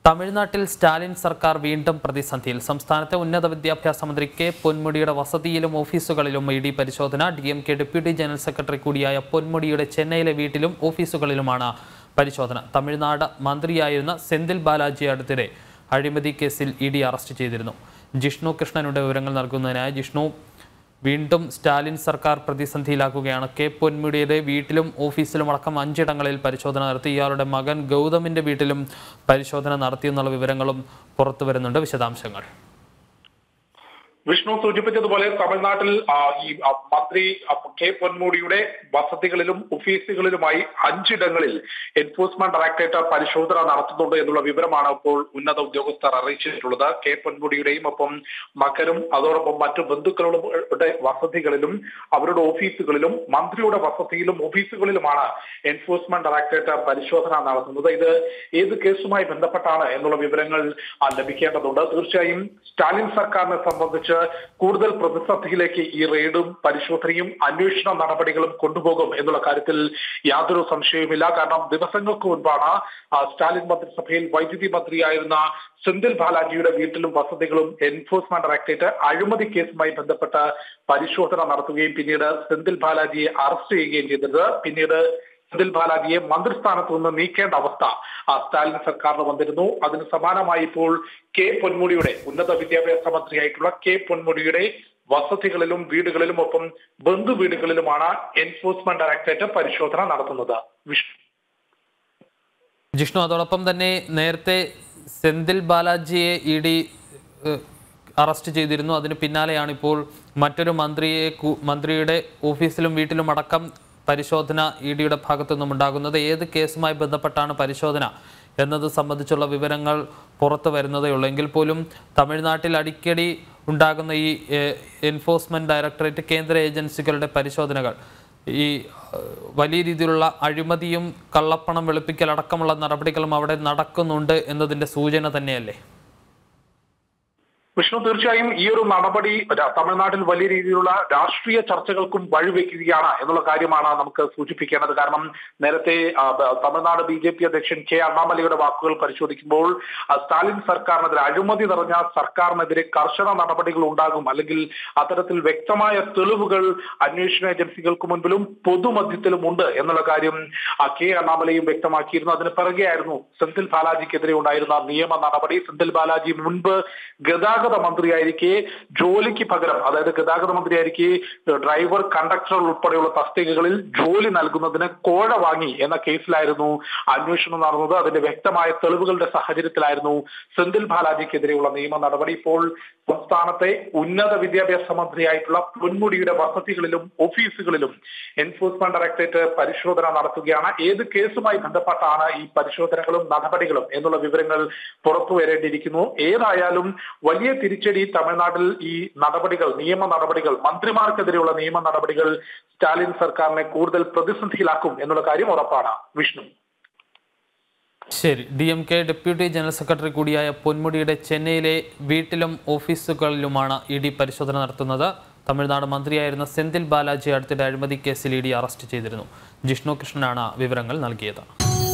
തമിഴ്നാട്ടിൽ സ്റ്റാലിൻ സർക്കാർ വീണ്ടും പ്രതിസന്ധിയിൽ സംസ്ഥാനത്തെ ഉന്നത വിദ്യാഭ്യാസ മന്ത്രി കെ പൊന്മുടിയുടെ വസതിയിലും ഓഫീസുകളിലും ഇ ഡി പരിശോധന D M K deputy general secretary കൂടിയായ പൊന്മുടിയുടെ ചെന്നൈയിലെ വീട്ടിലും ഓഫീസുകളിലുമാണ് പരിശോധന തമിഴ്നാട് മന്ത്രിയായിരുന്ന സെന്തിൽ ബാലാജിയെ അടുത്തിടെ അഴിമതി കേസിൽ ഇ ഡി അറസ്റ്റ് ചെയ്തിരുന്നു ജിഷ്ണു കൃഷ്ണനുടെ വിവരങ്ങൾ നൽകുന്നതിനായി ജിഷ്ണു വീണ്ടും സ്റ്റാലിൻ സർക്കാർ പ്രതിസന്ധിയിലാക്കുകയാണ് കെ പൊന്മുടിയുടെ വീട്ടിലും ഓഫീസിലും അടക്കം അഞ്ചിടങ്ങളിൽ പരിശോധന നടത്തി ഇയാളുടെ മകൻ ഗൗതമിന്റെ വീട്ടിലും പരിശോധന നടത്തിയെന്നുള്ള വിവരങ്ങളും പുറത്തു വരുന്നുണ്ട് വിശദാംശങ്ങൾ വിഷ്ണു സൂചിപ്പിച്ചതുപോലെ തമിഴ്നാട്ടിൽ ആ, ഈ ആ, മന്ത്രി ആ, കെ പൊന്മുടിയുടെ വസതികളിലും ഓഫീസുകളിലുമായി അഞ്ചിടങ്ങളിൽ എൻഫോഴ്സ്മെന്റ് ഡയറക്ടറേറ്റ് പരിശോധന നടത്തുന്നുണ്ട് എന്നുള്ള വിവരമാണ് ഇപ്പോൾ ഉന്നത ഉദ്യോഗസ്ഥർ അറിയിച്ചിട്ടുള്ളത് കെ പൊന്മുടിയുടെയും ഒപ്പം മകനും അതോടൊപ്പം മറ്റു ബന്ധുക്കളുടെ വസതികളിലും അവരുടെ ഓഫീസുകളിലും മന്ത്രിയുടെ വസതിയിലും ഓഫീസുകളിലുമാണ് എൻഫോഴ്സ്മെന്റ് ഡയറക്ടറേറ്റ് പരിശോധന നടത്തുന്നത് ഇത് ഏത് കേസുമായി ബന്ധപ്പെട്ടാണ് എന്നുള്ള വിവരങ്ങൾ ആ, ലഭിക്കേണ്ടതുണ്ട് തീർച്ചയായും സ്റ്റാലിൻ സർക്കാരിനെ സംബന്ധിച്ച് കൂടുതൽ പ്രതിസന്ധിയിലേക്ക് ഈ റെയ്ഡും പരിശോധനയും അന്വേഷണ നടപടികളും കൊണ്ടുപോകും എന്നുള്ള കാര്യത്തിൽ യാതൊരു സംശയവുമില്ല കാരണം ദിവസങ്ങൾക്ക് മുൻപാണ് ആ, സ്റ്റാലിൻ മന്ത്രിസഭയിൽ വൈദ്യുതി മന്ത്രിയായിരുന്ന സെന്തിൽ ബാലാജിയുടെ വീട്ടിലും വസതികളും എൻഫോഴ്സ്മെന്റ് ഡയറക്ടറേറ്റ് അഴിമതി കേസുമായി ബന്ധപ്പെട്ട് പരിശോധന നടത്തുകയും പിന്നീട് സെന്തിൽ ബാലാജിയെ അറസ്റ്റ് ചെയ്യുകയും ചെയ്തത് പിന്നീട് സെന്തിൽ ബാലാജിയെ മന്ത്രിസ്ഥാനത്ത് നിന്ന് നീക്കേണ്ട അവസ്ഥ ആ സ്റ്റാലിൻ സർക്കാരിന് വന്നിരുന്നു അതിന് സമാനമായി ഇപ്പോൾ കെ പൊന്മുടിയുടെ ഉന്നത വിദ്യാഭ്യാസ മന്ത്രിയായിട്ടുള്ള കെ പൊന്മുടിയുടെ വസതികളിലും വീടുകളിലും ഒപ്പം ബന്ധു വീടുകളിലുമാണ് എൻഫോഴ്സ്മെന്റ് ഡയറക്ടറേറ്റ് പരിശോധന നടത്തുന്നത് വിഷ്ണു ജിഷ്ണു അതോടൊപ്പം തന്നെ നേരത്തെ സെന്തിൽ ബാലാജിയെ ഇ ഡി അറസ്റ്റ് ചെയ്തിരുന്നു അതിന് പിന്നാലെയാണ് ഇപ്പോൾ മറ്റൊരു മന്ത്രിയെ കു- മന്ത്രിയുടെ ഓഫീസിലും വീട്ടിലും അടക്കം പരിശോധന ഇ ഡിയുടെ ഭാഗത്തു നിന്നും ഉണ്ടാകുന്നത് ഏത് കേസുമായി ബന്ധപ്പെട്ടാണ് പരിശോധന എന്നത് സംബന്ധിച്ചുള്ള വിവരങ്ങൾ പുറത്തു വരുന്നതേ ഉള്ളൂ എങ്കിൽ പോലും തമിഴ്നാട്ടിൽ അടിക്കടി ഉണ്ടാകുന്ന ഈ ഏഹ്, എൻഫോഴ്സ്മെന്റ് ഡയറക്ടറേറ്റ് കേന്ദ്ര ഏജൻസികളുടെ പരിശോധനകൾ ഈ ഏഹ്, വലിയ രീതിയിലുള്ള അഴിമതിയും കള്ളപ്പണം വെളുപ്പിക്കൽ അടക്കമുള്ള നടപടികളും അവിടെ നടക്കുന്നുണ്ട് എന്നതിൻ്റെ സൂചന തന്നെയല്ലേ വിഷ്ണു തീർച്ചയായും ഈ ഒരു നടപടി ര- തമിഴ്നാട്ടിൽ വലിയ രീതിയിലുള്ള രാഷ്ട്രീയ ചർച്ചകൾക്കും വഴിവെക്കുകയാണ് എന്നുള്ള കാര്യമാണ് നമുക്ക് സൂചിപ്പിക്കേണ്ടത് കാരണം നേരത്തെ ആ, ബ- തമിഴ്നാട് ബി ജെ പി അധ്യക്ഷൻ കെ അണ്ണാമലയുടെ വാക്കുകൾ പരിശോധിക്കുമ്പോൾ ആ, സ്റ്റാലിൻ സർക്കാരിനെതിരെ അഴിമതി നിറഞ്ഞ സർക്കാരിനെതിരെ കർശന നടപടികൾ ഉണ്ടാകും അല്ലെങ്കിൽ അത്തരത്തിൽ വ്യക്തമായ തെളിവുകൾ അന്വേഷണ ഏജൻസികൾക്ക് മുൻപിലും പൊതുമധ്യത്തിലും ഉണ്ട് എന്നുള്ള കാര്യം ആ, കെ അണ്ണാമലയും വ്യക്തമാക്കിയിരുന്നു അതിന് പിറകെയായിരുന്നു സെന്തിൽ ബാലാജിക്കെതിരെ ഉണ്ടായിരുന്ന നിയമ നടപടി സെന്തിൽ ബാലാജി മുൻപ് ഗതാഗത മന്ത്രിയായിരിക്കെ ജോലിക്ക് പകരം അതായത് ഗതാഗത മന്ത്രിയായിരിക്കെ ഡ്രൈവർ കണ്ടക്ടർ ഉൾപ്പെടെയുള്ള തസ്തികകളിൽ ജോലി നൽകുന്നതിന് കോഴ വാങ്ങി എന്ന കേസിലായിരുന്നു അന്വേഷണം നടന്നത് അതിന്റെ വ്യക്തമായ തെളിവുകളുടെ സാഹചര്യത്തിലായിരുന്നു സെന്തിൽ ബാലാജിക്കെതിരെയുള്ള നിയമ നടപടി ഇപ്പോൾ സംസ്ഥാനത്തെ ഉന്നത വിദ്യാഭ്യാസ മന്ത്രിയായിട്ടുള്ള പൊന്മുടിയുടെ വസതികളിലും ഓഫീസുകളിലും എൻഫോഴ്സ്മെന്റ് ഡയറക്ടറേറ്റ് പരിശോധന നടത്തുകയാണ് ഏത് കേസുമായി ബന്ധപ്പെട്ടാണ് ഈ പരിശോധനകളും നടപടികളും എന്നുള്ള വിവരങ്ങൾ പുറത്തു വരേണ്ടിയിരിക്കുന്നു ഏതായാലും വലിയ തിരിച്ചടി തമിഴ്നാട്ടിൽ ഈ നടപടികൾ നിയമ നടപടികൾ മന്ത്രിമാർക്കെതിരെയുള്ള നിയമ നടപടികൾ സ്റ്റാലിൻ സർക്കാരിനെ കൂടുതൽ പ്രതിസന്ധിയിലാക്കും എന്നുള്ള കാര്യം ഉറപ്പാണ് വിഷ്ണു ശരി D M K deputy general secretary കൂടിയായ പൊന്മുടിയുടെ ചെന്നൈയിലെ വീട്ടിലും ഓഫീസുകളിലുമാണ് ഇ ഡി പരിശോധന നടത്തുന്നത് തമിഴ്നാട് മന്ത്രിയായിരുന്ന സെന്തിൽ ബാലാജി അടുത്തിടെ അഴിമതി കേസിൽ ഇ ഡി അറസ്റ്റ് ചെയ്തിരുന്നു ജിഷ്ണു കൃഷ്ണനാണ് വിവരങ്ങൾ നൽകിയത്